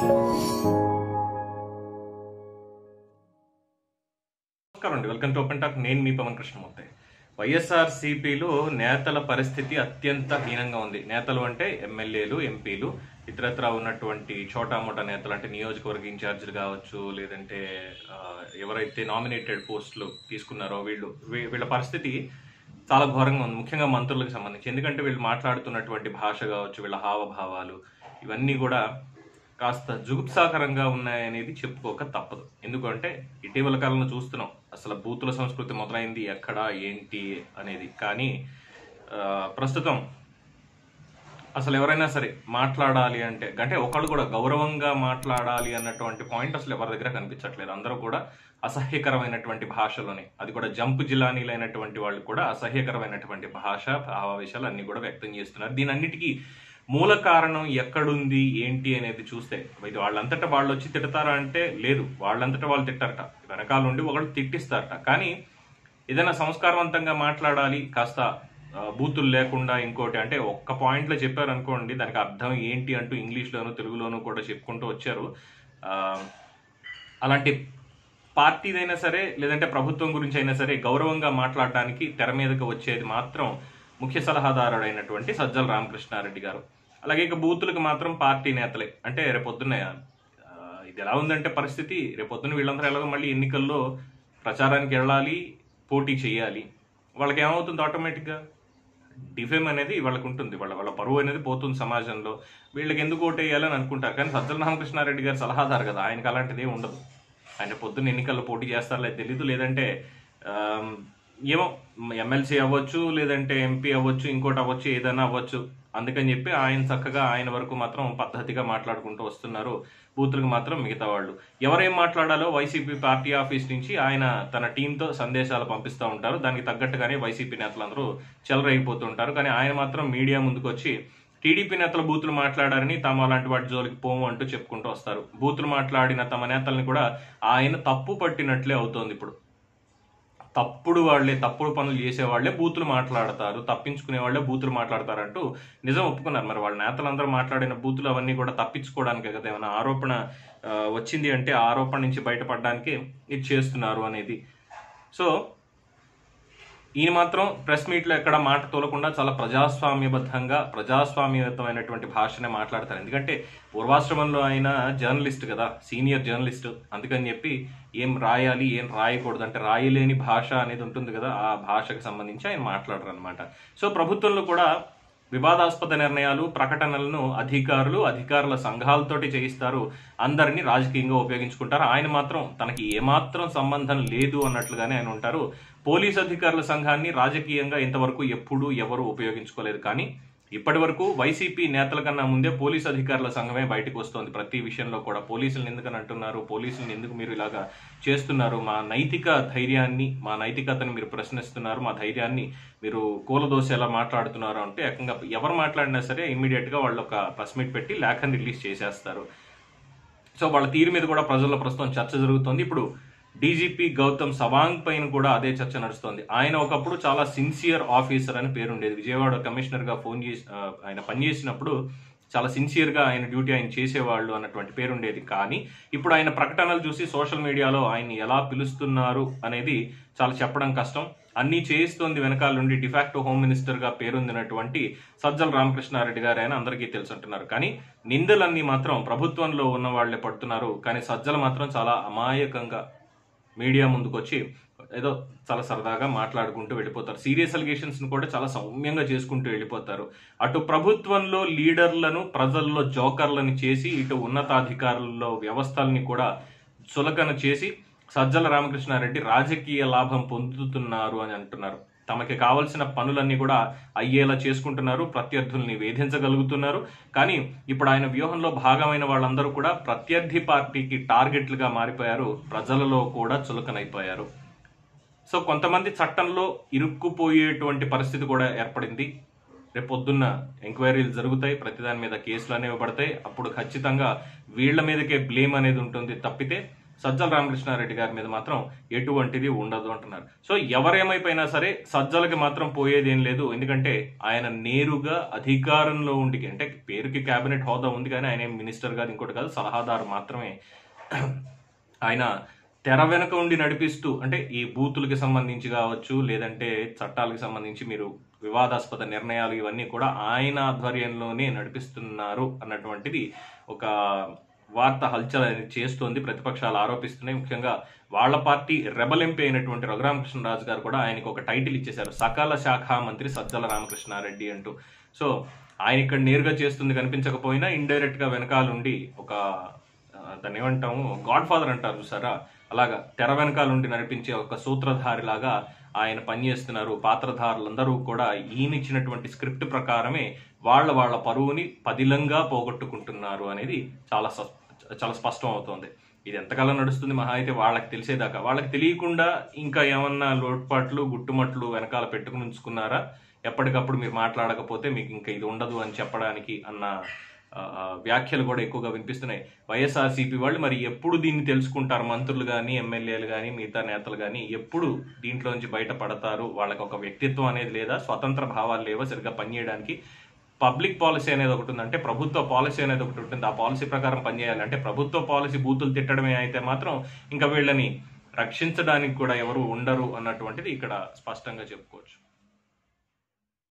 నమస్కారం అండి welcome to open talk నేను మీ పవన్ కృష్ణమూర్తి వైఎస్ఆర్ సిపిలో నేతల పరిస్థితి అత్యంత హీనంగా ఉంది నేతలు అంటే ఎమ్మెల్యేలు ఎంపీలు ఇతరత్ర ఉన్నటువంటి చోటా మోటా నేతలు అంటే నియోజకవర్గ ఇన్ఛార్జీలు కావచ్చు లేదంటే ఆ, ఎవరైతే నామినేటెడ్ పోస్టులు తీసుకున్నారో వీళ్ళు వీ- వీళ్ళ పరిస్థితి చాలా ఘోరంగా ఉంది ముఖ్యంగా మంత్రులకు సంబంధించి ఎందుకంటే వీళ్ళు మాట్లాడుతున్నటువంటి భాష కావచ్చు వీళ్ళ హావభావాలు ఇవన్నీ కూడా కాస్త జుగుప్సాకరంగా ఉన్నాయనేది చెప్పుకోక తప్పదు ఎందుకంటే ఇటీవల కాలంలో చూస్తున్నాం అసలు బూతుల సంస్కృతి మొదలైంది ఎక్కడ ఏంటి అనేది కానీ ఆ, ప్రస్తుతం అసలు ఎవరైనా సరే మాట్లాడాలి అంటే అంటే ఒకళ్ళు కూడా గౌరవంగా మాట్లాడాలి అన్నటువంటి పాయింట్ అసలు ఎవరి దగ్గర కనిపించట్లేదు అందరూ కూడా అసహ్యకరమైనటువంటి భాషలోనే అది కూడా జంప్ జిల్లానీలైనటువంటి వాళ్ళు కూడా అసహ్యకరమైనటువంటి భాష భావావేశాలు అన్ని కూడా వ్యక్తం చేస్తున్నారు దీని అన్నిటికీ మూల కారణం ఎక్కడుంది ఏంటి అనేది చూస్తే ఇది వాళ్ళంతటా వాళ్ళు వచ్చి తిడతారా అంటే లేదు వాళ్ళంతటా వాళ్ళు తిట్టారట వెనకాల నుండి ఒకళ్ళు తిట్టిస్తారట కానీ ఏదైనా సంస్కారవంతంగా మాట్లాడాలి కాస్త ఆ, బూతులు లేకుండా ఇంకోటి అంటే ఒక్క పాయింట్లో చెప్పారు అనుకోండి దానికి అర్థం ఏంటి అంటూ ఇంగ్లీష్లోను తెలుగులోను కూడా చెప్పుకుంటూ వచ్చారు ఆ, అలాంటి పార్టీదైనా సరే లేదంటే ప్రభుత్వం గురించి అయినా సరే గౌరవంగా మాట్లాడడానికి తెర మీదకి వచ్చేది మాత్రం ముఖ్య సలహాదారుడైనటువంటి సజ్జల రామకృష్ణారెడ్డి గారు అలాగే ఇక బూతులకు మాత్రం పార్టీ నేతలే అంటే రేపొద్దున ఆ, ఇది ఎలా ఉందంటే పరిస్థితి రేపొద్దున వీళ్ళందరూ ఎలాగో మళ్ళీ ఎన్నికల్లో ప్రచారానికి వెళ్ళాలి పోటీ చేయాలి వాళ్ళకి ఏమవుతుంది ఆటోమేటిక్గా డిఫేమ్ అనేది వాళ్ళకు ఉంటుంది వాళ్ళ వాళ్ళ పరువు అనేది పోతుంది సమాజంలో వీళ్ళకి ఎందుకు ఓటు వేయాలని అనుకుంటారు కానీ సజ్జల రామకృష్ణారెడ్డి గారు సలహాదారు కదా ఆయనకు అలాంటిది ఏమి ఉండదు ఆయన పొద్దున్న ఎన్నికల్లో పోటీ చేస్తారో లేదు తెలీదు లేదంటే ఆమ్, ఏమో ఎమ్మెల్సీ అవ్వచ్చు లేదంటే ఎంపీ అవ్వచ్చు ఇంకోటి అవ్వచ్చు ఏదైనా అవ్వచ్చు అందుకని చెప్పి ఆయన చక్కగా ఆయన వరకు మాత్రం పద్ధతిగా మాట్లాడుకుంటూ వస్తున్నారు బూతులకు మాత్రం మిగతా వాళ్ళు ఎవరేం మాట్లాడాలో వైసీపీ పార్టీ ఆఫీస్ నుంచి ఆయన తన టీంతో సందేశాలు పంపిస్తూ ఉంటారు దానికి తగ్గట్టుగానే వైసీపీ నేతలందరూ చెలరైపోతుంటారు కానీ ఆయన మాత్రం మీడియా ముందుకు వచ్చి టీడీపీ నేతల బూతులు మాట్లాడారని తాము అలాంటి వాటి జోలికి పోము అంటూ చెప్పుకుంటూ వస్తారు బూతులు మాట్లాడిన తమ నేతల్ని కూడా ఆయన తప్పు పట్టినట్లే అవుతోంది ఇప్పుడు తప్పుడు వాళ్ళే తప్పుడు పనులు చేసే వాళ్ళే బూతులు మాట్లాడతారు తప్పించుకునే వాళ్ళే బూతులు మాట్లాడతారంటూ నిజం ఒప్పుకున్నారు మరి వాళ్ళ నేతలందరూ మాట్లాడిన బూతులు అవన్నీ కూడా తప్పించుకోవడానికి కదా ఏమైనా ఆరోపణ ఆ, వచ్చింది అంటే ఆ ఆరోపణ నుంచి బయటపడడానికి ఇది చేస్తున్నారు అనేది సో ఈయన మాత్రం ప్రెస్ మీట్లో ఎక్కడ మాట తోలకుండా చాలా ప్రజాస్వామ్యబద్ధంగా ప్రజాస్వామ్యయుతమైనటువంటి భాషనే మాట్లాడతారు ఎందుకంటే పూర్వాశ్రమంలో ఆయన జర్నలిస్ట్ కదా సీనియర్ జర్నలిస్ట్ అందుకని చెప్పి ఏం రాయాలి ఏం రాయకూడదు అంటే రాయలేని భాష అనేది ఉంటుంది కదా ఆ భాషకు సంబంధించి ఆయన మాట్లాడరు అనమాట సో ప్రభుత్వంలో కూడా వివాదాస్పద నిర్ణయాలు ప్రకటనలను అధికారులు అధికారుల సంఘాలతోటి చేయిస్తారు అందరినీ రాజకీయంగా ఉపయోగించుకుంటారు ఆయన మాత్రం తనకి ఏమాత్రం సంబంధం లేదు అన్నట్లుగానే ఆయన ఉంటారు పోలీస్ అధికారుల సంఘాన్ని రాజకీయంగా ఇంతవరకు ఎప్పుడూ ఎవరు ఉపయోగించుకోలేదు కానీ ఇప్పటి వరకు వైసీపీ నేతల కన్నా ముందే పోలీస్ అధికారుల సంఘమే బయటకు వస్తోంది ప్రతి విషయంలో కూడా పోలీసులను ఎందుకని అంటున్నారు పోలీసులను ఎందుకు మీరు ఇలాగా చేస్తున్నారు మా నైతిక ధైర్యాన్ని మా నైతికతను మీరు ప్రశ్నిస్తున్నారు మా ధైర్యాన్ని మీరు కూలదోసేలా మాట్లాడుతున్నారు అంటే ఏకంగా ఎవరు మాట్లాడినా సరే ఇమీడియట్ గా వాళ్ళు ఒక ప్రెస్ మీట్ పెట్టి లేఖను రిలీజ్ చేసేస్తారు సో వాళ్ళ తీరు మీద కూడా ప్రజల్లో ప్రస్తుతం చర్చ జరుగుతోంది ఇప్పుడు డీజీపీ గౌతమ్ సవాంగ్ పైన కూడా అదే చర్చ నడుస్తోంది ఆయన ఒకప్పుడు చాలా సిన్సియర్ ఆఫీసర్ అని పేరుండేది విజయవాడ కమిషనర్ గా ఫోన్ చేసి ఆ, ఆయన పనిచేసినప్పుడు చాలా సిన్సియర్ గా ఆయన డ్యూటీ ఆయన చేసేవాళ్ళు అన్నటువంటి పేరుండేది కానీ ఇప్పుడు ఆయన ప్రకటనలు చూసి సోషల్ మీడియాలో ఆయన్ని ఎలా పిలుస్తున్నారు అనేది చాలా చెప్పడం కష్టం అన్ని చేయిస్తోంది వెనకాల నుండి డిఫాక్టో హోమ్ మినిస్టర్ గా పేరొందినటువంటి సజ్జల రామకృష్ణారెడ్డి గారు ఆయన అందరికీ తెలుసు అంటున్నారు కానీ నిందలన్నీ మాత్రం ప్రభుత్వంలో ఉన్న వాళ్లే పడుతున్నారు కానీ సజ్జల మాత్రం చాలా అమాయకంగా మీడియా ముందుకు వచ్చి ఏదో చాలా సరదాగా మాట్లాడుకుంటూ వెళ్ళిపోతారు సీరియస్ అలిగేషన్స్ ను కూడా చాలా సౌమ్యంగా చేసుకుంటూ వెళ్ళిపోతారు అటు ప్రభుత్వంలో లీడర్లను ప్రజల్లో జోకర్లను చేసి ఇటు ఉన్నతాధికారుల్లో వ్యవస్థల్ని కూడా చులకన చేసి సజ్జల రామకృష్ణారెడ్డి రాజకీయ లాభం పొందుతున్నారు అని అంటున్నారు తమకి కావలసిన పనులన్నీ కూడా అయ్యేలా చేసుకుంటున్నారు ప్రత్యర్థుల్ని వేధించగలుగుతున్నారు కానీ ఇప్పుడు ఆయన వ్యూహంలో భాగమైన వాళ్ళందరూ కూడా ప్రత్యర్థి పార్టీకి టార్గెట్లుగా మారిపోయారు ప్రజలలో కూడా చులకనైపోయారు సో కొంతమంది చట్టంలో ఇరుక్కుపోయేటువంటి పరిస్థితి కూడా ఏర్పడింది రేపు పొద్దున్న ఎంక్వైరీలు జరుగుతాయి ప్రతిదాని మీద కేసులు అనేవి పడతాయి అప్పుడు ఖచ్చితంగా వీళ్ళ మీదకే బ్లేమ్ అనేది ఉంటుంది తప్పితే సజ్జల రామకృష్ణారెడ్డి గారి మీద మాత్రం ఎటువంటిది ఉండదు అంటున్నారు సో ఎవరేమైపోయినా సరే సజ్జలకి మాత్రం పోయేది ఏం లేదు ఎందుకంటే ఆయన నేరుగా అధికారంలో ఉండి అంటే పేరుకి కేబినెట్ హోదా ఉంది కానీ ఆయన ఏం మినిస్టర్ కాదు ఇంకోటి కాదు సలహాదారు మాత్రమే ఆయన తెర వెనక ఉండి నడిపిస్తూ అంటే ఈ బూతులకి సంబంధించి కావచ్చు లేదంటే చట్టాలకు సంబంధించి మీరు వివాదాస్పద నిర్ణయాలు ఇవన్నీ కూడా ఆయన ఆధ్వర్యంలోనే నడిపిస్తున్నారు అన్నటువంటిది ఒక వార్త హల్చల్ అనేది చేస్తోంది ప్రతిపక్షాలు ఆరోపిస్తున్నాయి ముఖ్యంగా వాళ్ళ పార్టీ రెబల్ ఎంపీ అయినటువంటి రఘురామకృష్ణరాజు గారు కూడా ఆయనకు ఒక టైటిల్ ఇచ్చేశారు సకల శాఖ మంత్రి సజ్జల రామకృష్ణారెడ్డి అంటూ సో ఆయన ఇక్కడ నేరుగా చేస్తుంది కనిపించకపోయినా ఇండైరెక్ట్ గా వెనకాలండి ఒక ఆ, దాన్ని ఏమంటాము గాడ్ ఫాదర్ అంటారు చూసారా అలాగా తెర వెనకాల ఉండి నడిపించే ఒక సూత్రధారి లాగా ఆయన పనిచేస్తున్నారు పాత్రధారులందరూ కూడా ఈయన ఇచ్చినటువంటి స్క్రిప్ట్ ప్రకారమే వాళ్ళ వాళ్ళ పరువుని పదిలంగా పోగొట్టుకుంటున్నారు అనేది చాలా సస్- చాలా స్పష్టం అవుతోంది ఇది ఎంతకాలం నడుస్తుంది మహా అయితే వాళ్ళకి తెలిసేదాకా వాళ్ళకి తెలియకుండా ఇంకా ఏమన్నా లోటుపాట్లు గుట్టుమట్లు వెనకాల పెట్టుకుని ఉంచుకున్నారా ఎప్పటికప్పుడు మీరు మాట్లాడకపోతే మీకు ఇంకా ఇది ఉండదు అని చెప్పడానికి అన్న ఆ, ఆ, వ్యాఖ్యలు కూడా ఎక్కువగా వినిపిస్తున్నాయి వైఎస్ఆర్సీపీ వాళ్ళు మరి ఎప్పుడు దీన్ని తెలుసుకుంటారు మంత్రులు కానీ ఎమ్మెల్యేలు కానీ మిగతా నేతలు కానీ ఎప్పుడు దీంట్లోంచి బయటపడతారు వాళ్ళకి ఒక వ్యక్తిత్వం అనేది లేదా స్వతంత్ర భావాలు లేవో సరిగ్గా పనిచేయడానికి పబ్లిక్ పాలసీ అనేది ఒకటి ఉంది అంటే ప్రభుత్వ పాలసీ అనేది ఒకటి ఉంటుంది ఆ పాలసీ ప్రకారం పనిచేయాలి అంటే ప్రభుత్వ పాలసీ బూతులు తిట్టడమే అయితే మాత్రం ఇంకా వీళ్ళని రక్షించడానికి కూడా ఎవరు ఉండరు అన్నటువంటిది ఇక్కడ స్పష్టంగా చెప్పుకోవచ్చు